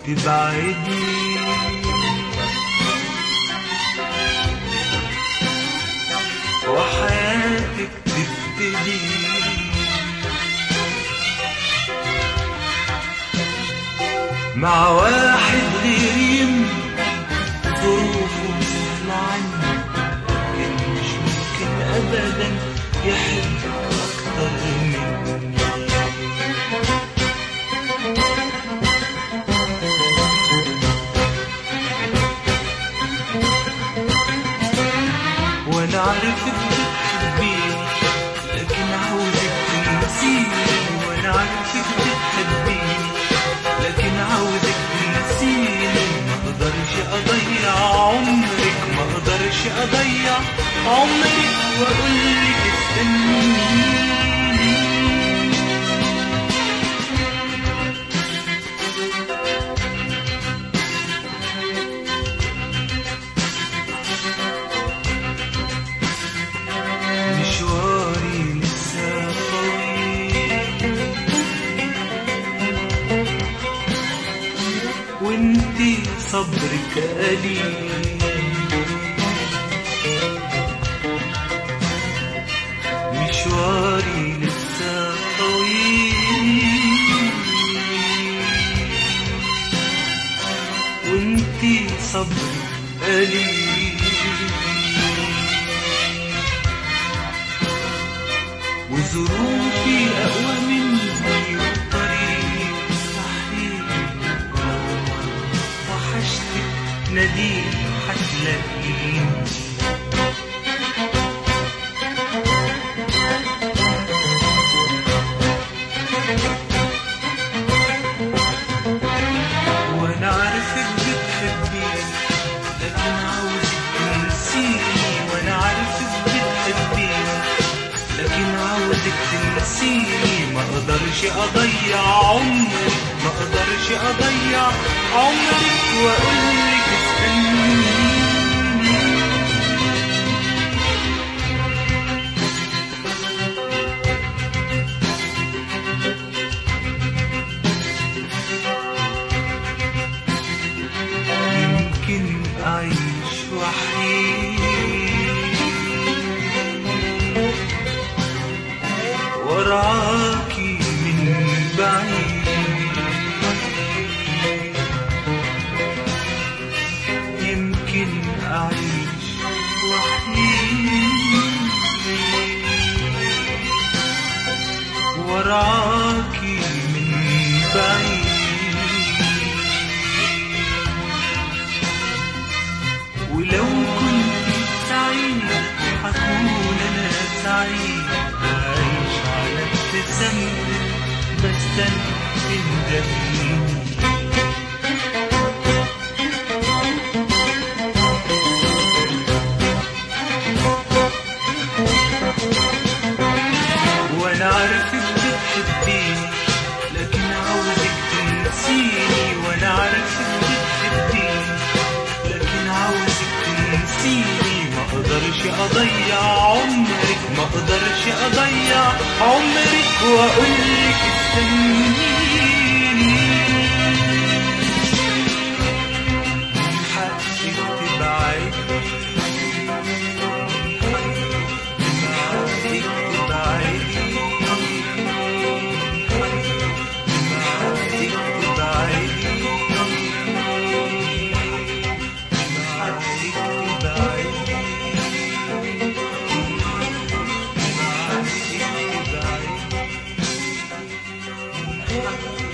تبعدني وحياتك تبتدي مع واحد غريم ظروفه سهلة عني لكن مش ممكن أبدا يحبك أكتر مني وانا عارفك بتحبيني لكن عاوزك تنسيني وانا عارفك بتحبيني لكن عاوزك تنسيني ما اقدرش اضيع عمرك ما اقدرش اضيع عمرك واقولك استنيني مشواري لسه طويل وانتي صبرك قليل مشواري لسه طويل وانتي صبرك قليل وظروفي أقوى مني والطريق صحيح وحشتك ناديك هتلاقيني وانا عارفك بتحبيني لكن عاوزك تنسيني وانا عارفك بتحبيني لكن عاوزك تنسيني ما اقدرش اضيع عمري ما اقدرش اضيع عمرك واقولك استنيني يمكن أعيش وحيد وراكي من بعيد يمكن أعيش وحيد وراكي من بعيد ولو كنت سعيدة هكون أنا سعيد عايش على ابتسامتك بستنى تندميني وانا عارفك بتحبيني لكن عاوزك تنسيني وانا عارفك بتحبيني لكن عاوزك تنسيني ما اقدرش اضيع عمرك ما اقدرش اضيع عمرك واقولك استنيني من حقك تبعدني من حقك تبعدني من حقك تبعدني